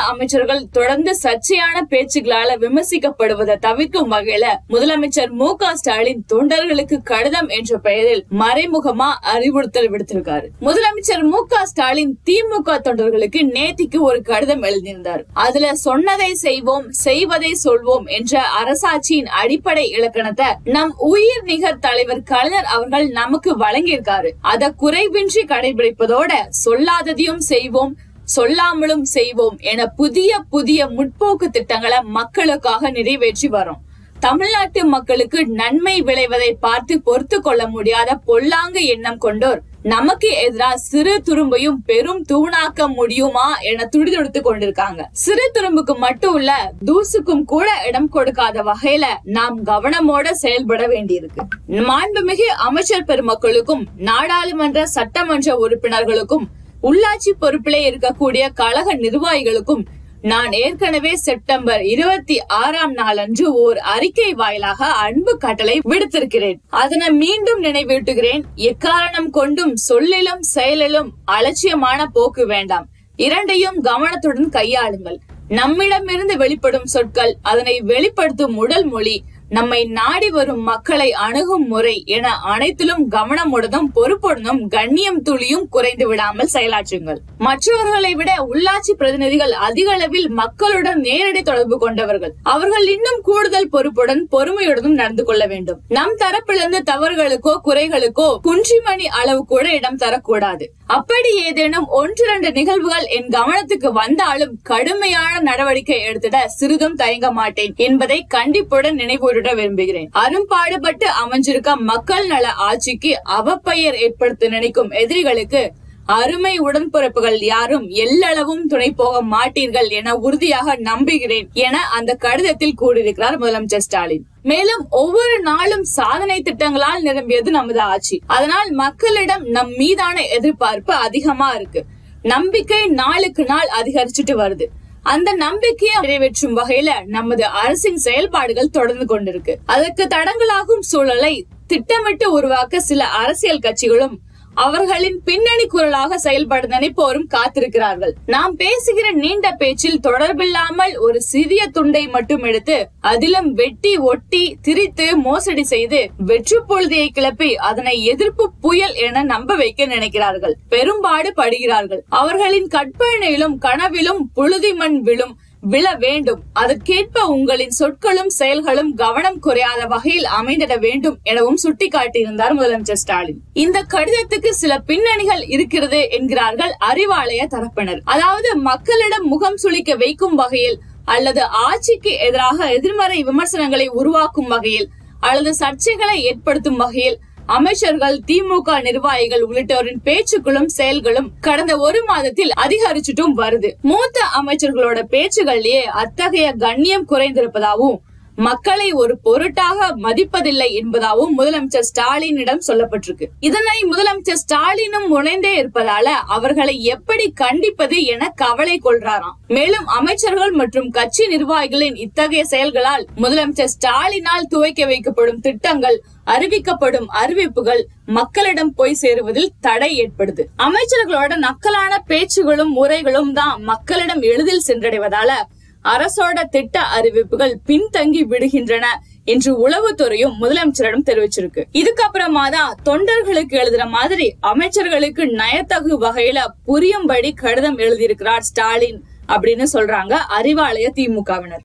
அமைச்சர்கள் தொடர்ந்து சர்ச்சையான பேச்சுகளால விமர்சிக்கப்படுவதை தவிர்க்கும் வகையில முதலமைச்சர் மு க ஸ்டாலின் தொண்டர்களுக்கு கடிதம் என்ற பெயரில் மறைமுகமா அறிவுறுத்தல் விடுத்திருக்காரு முதலமைச்சர் மு க ஸ்டாலின் திமுக தொண்டர்களுக்கு நேத்திக்கு ஒரு கடிதம் எழுதியிருந்தார் அதுல சொன்னதை செய்வோம் செய்வதை சொல்வோம் என்ற அரசாட்சியின் அடிப்படை இலக்கணத்தை நம் உயிர் நிகர் தலைவர் கலைஞர் அவர்கள் நமக்கு வழங்கியிருக்காரு அதை குறைவின்றி கடைபிடிப்பதோட சொல்லாததையும் செய்வோம் சொல்லாமலும் செய்வோம் என புதிய புதிய முற்போக்கு திட்டங்களை மக்களுக்காக நிறைவேற்றி வரோம் தமிழ்நாட்டு மக்களுக்கு நன்மை விளைவதை பார்த்து பொறுத்து கொள்ள முடியாத பொல்லாங்கு எண்ணம் கொண்டோர் நமக்கு எதிரா சிறு துரும்பையும் பெரும் தூணாக்க முடியுமா என துடிதுடித்துக் கொண்டிருக்காங்க சிறு துரும்புக்கு மட்டும் இல்ல தூசுக்கும் கூட இடம் கொடுக்காத வகையில நாம் கவனமோட செயல்பட வேண்டியிருக்கு மாண்புமிகு அமைச்சர் பெருமக்களுக்கும் நாடாளுமன்ற சட்டமன்ற உறுப்பினர்களுக்கும் உள்ளாட்சி பொறுப்பிலே இருக்கக்கூடிய கழக நிர்வாகிகளுக்கும் நான் ஏற்கனவே செப்டம்பர் இருபத்தி ஆறாம் நாள் அன்று ஓர் அறிக்கை வாயிலாக அன்பு கட்டளை விடுத்திருக்கிறேன் அதனை மீண்டும் நினைவூட்டுகிறேன் எக்காரணம் கொண்டும் சொல்லிலும் செயலிலும் அலட்சியமான போக்கு வேண்டாம் இரண்டையும் கவனத்துடன் கையாளுங்கள் நம்மிடமிருந்து வெளிப்படும் சொற்கள் அதனை வெளிப்படுத்தும் உடல் மொழி நம்மை நாடி வரும் மக்களை அணுகும் முறை என அனைத்திலும் கவனமுடனும் பொறுப்புடனும் கண்ணியம் துளியும் குறைந்து விடாமல் செயலாற்றுங்கள் மற்றவர்களை விட உள்ளாட்சி பிரதிநிதிகள் அதிக அளவில் மக்களுடன் நேரடி தொடர்பு கொண்டவர்கள் அவர்கள் இன்னும் கூடுதல் பொறுப்புடன் பொறுமையுடனும் நடந்து கொள்ள வேண்டும் நம் தரப்பிலிருந்து தவறுகளுக்கோ குறைகளுக்கோ குன்றிமணி அளவு கூட இடம் தரக்கூடாது அப்படி ஏதேனும் ஒன்றிரண்டு நிகழ்வுகள் என் கவனத்துக்கு வந்தாலும் கடுமையான நடவடிக்கை எடுத்திட சிறிதும் தயங்க மாட்டேன் என்பதை கண்டிப்புடன் நினைவூட்ட விரும்புகிறேன் அரும்பாடுபட்டு அமைஞ்சிருக்க மக்கள் நல ஆட்சிக்கு அவப்பெயர் ஏற்படுத்த நினைக்கும் எதிரிகளுக்கு அருமை உடன்பிறப்புகள் யாரும் எல்லளவும் துணை போக மாட்டீர்கள் என உறுதியாக நம்புகிறேன் என அந்த கடிதத்தில் கூறியிருக்கிறார் முதலமைச்சர் ஸ்டாலின் மேலும் ஒவ்வொரு நாளும் சாதனை திட்டங்களால் நிரம்பியது நமது ஆட்சி அதனால் மக்களிடம் நம் மீதான எதிர்பார்ப்பு அதிகமா இருக்கு நம்பிக்கை நாளுக்கு நாள் அதிகரிச்சுட்டு வருது அந்த நம்பிக்கையை நிறைவேற்றும் வகையில நமது அரசின் செயல்பாடுகள் தொடர்ந்து கொண்டிருக்கு அதற்கு தடங்களாகும் சூழலை திட்டமிட்டு உருவாக்க சில அரசியல் கட்சிகளும் அவர்களின் பின்னணி குரலாக செயல்பட நினைப்போரும் காத்திருக்கிறார்கள் நாம் பேசுகிற நீண்ட பேச்சில் தொடர்பில்லாமல் ஒரு சிறிய துண்டை மட்டும் எடுத்து அதிலும் வெட்டி ஒட்டி திரித்து மோசடி செய்து வெற்று பொழுதையை கிளப்பி அதனை எதிர்ப்பு புயல் என நம்ப வைக்க நினைக்கிறார்கள் பெரும்பாடு படுகிறார்கள் அவர்களின் கற்பனையிலும் கனவிலும் புழுதி மண் விழும் விழ வேண்டும் அதற்கேற்ப உங்களின் சொற்களும் செயல்களும் கவனம் குறையாத வகையில் அமைந்திட வேண்டும் எனவும் சுட்டிக்காட்டியிருந்தார் முதலமைச்சர் ஸ்டாலின் இந்த கடிதத்துக்கு சில பின்னணிகள் இருக்கிறது என்கிறார்கள் அறிவாலய தரப்பினர் அதாவது மக்களிடம் முகம் சுளிக்க வைக்கும் வகையில் அல்லது ஆட்சிக்கு எதிராக எதிர்மறை விமர்சனங்களை உருவாக்கும் வகையில் அல்லது சர்ச்சைகளை ஏற்படுத்தும் வகையில் அமைச்சர்கள் திமுக நிர்வாகிகள் உள்ளிட்டோரின் பேச்சுக்களும் செயல்களும் கடந்த ஒரு மாதத்தில் அதிகரிச்சுட்டும் வருது மூத்த அமைச்சர்களோட பேச்சுகள்லயே அத்தகைய கண்ணியம் குறைந்திருப்பதாகவும் மக்களை ஒரு பொருட்டாக மதிப்பதில்லை என்பதாகவும் முதலமைச்சர் ஸ்டாலினிடம் சொல்லப்பட்டிருக்கு இதனை முதலமைச்சர் ஸ்டாலினும் முனைந்தே இருப்பதால அவர்களை எப்படி கண்டிப்பது என கவலை கொள்றாராம் மேலும் அமைச்சர்கள் மற்றும் கட்சி நிர்வாகிகளின் இத்தகைய செயல்களால் முதலமைச்சர் ஸ்டாலினால் துவைக்க வைக்கப்படும் திட்டங்கள் அறிவிக்கப்படும் அறிவிப்புகள் மக்களிடம் போய் சேருவதில் தடை ஏற்படுது அமைச்சர்களோட நக்கலான பேச்சுகளும் முறைகளும் தான் மக்களிடம் எளிதில் சென்றடைவதால அரசோட திட்ட அறிவிப்புகள் பின்தங்கி விடுகின்றன என்று உளவுத்துறையும் முதலமைச்சரிடம் தெரிவிச்சிருக்கு இதுக்கப்புறமா தான் தொண்டர்களுக்கு எழுதுற மாதிரி அமைச்சர்களுக்கு நயத்தகு வகையில புரியும்படி கடிதம் எழுதியிருக்கிறார் ஸ்டாலின் அப்படின்னு சொல்றாங்க அறிவாலய திமுகவினர்